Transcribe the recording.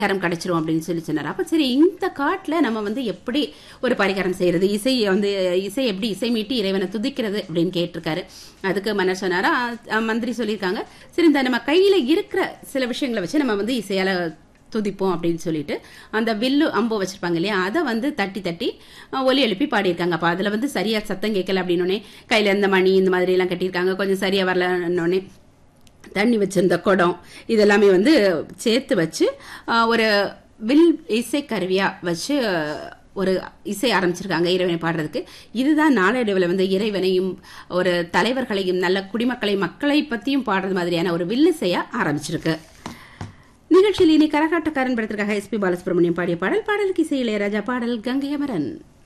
பரிகாரம் கிடைச்சிரும் அப்படின்னு சொல்லி சொன்னார் அப்ப சரி இந்த காட்டுல நம்ம வந்து எப்படி ஒரு பரிகாரம் செய்யறது இசை வந்து இசை எப்படி இசை மீட்டி இறைவனை துதிக்கிறது அப்படின்னு கேட்டிருக்காரு அதுக்கு மன்னர் சொன்னாரா அஹ் மந்திரி சொல்லியிருக்காங்க சரி இந்த நம்ம கையில இருக்கிற சில விஷயங்களை வச்சு நம்ம வந்து இசையால துதிப்போம் அப்படின்னு சொல்லிட்டு அந்த வில்லு அம்பு வச்சிருப்பாங்க இல்லையா அதை வந்து தட்டி தட்டி அஹ், ஒலி எழுப்பி பாடியிருக்காங்க அப்ப அதுல வந்து சரியா சத்தம் கேட்கல அப்படின்னு கையில இந்த மணி இந்த மாதிரி எல்லாம் கட்டியிருக்காங்க கொஞ்சம் சரியா வரலன்னொடனே தண்ணி வச்சிருந்த குடம் இதெல்லாமே வந்து சேர்த்து வச்சு ஆஹ், ஒரு வில் இசை கருவியா வச்சு ஆஹ், ஒரு இசை ஆரம்பிச்சிருக்காங்க இறைவனை பாடுறதுக்கு இதுதான் நாளடைவில் வந்து இறைவனையும் ஒரு தலைவர்களையும் நல்ல குடிமக்களை மக்களை பத்தியும் பாடுறது மாதிரியான ஒரு வில்லிசையா ஆரம்பிச்சிருக்கு நிகழ்ச்சியில் இனி கரகாட்டக்காரன் படத்திற்காக எஸ்பி பாலசுப்ரமணியம் பாடிய பாடல் பாடலுக்கு இசை இளையராஜா பாடல் கங்கை அமரன்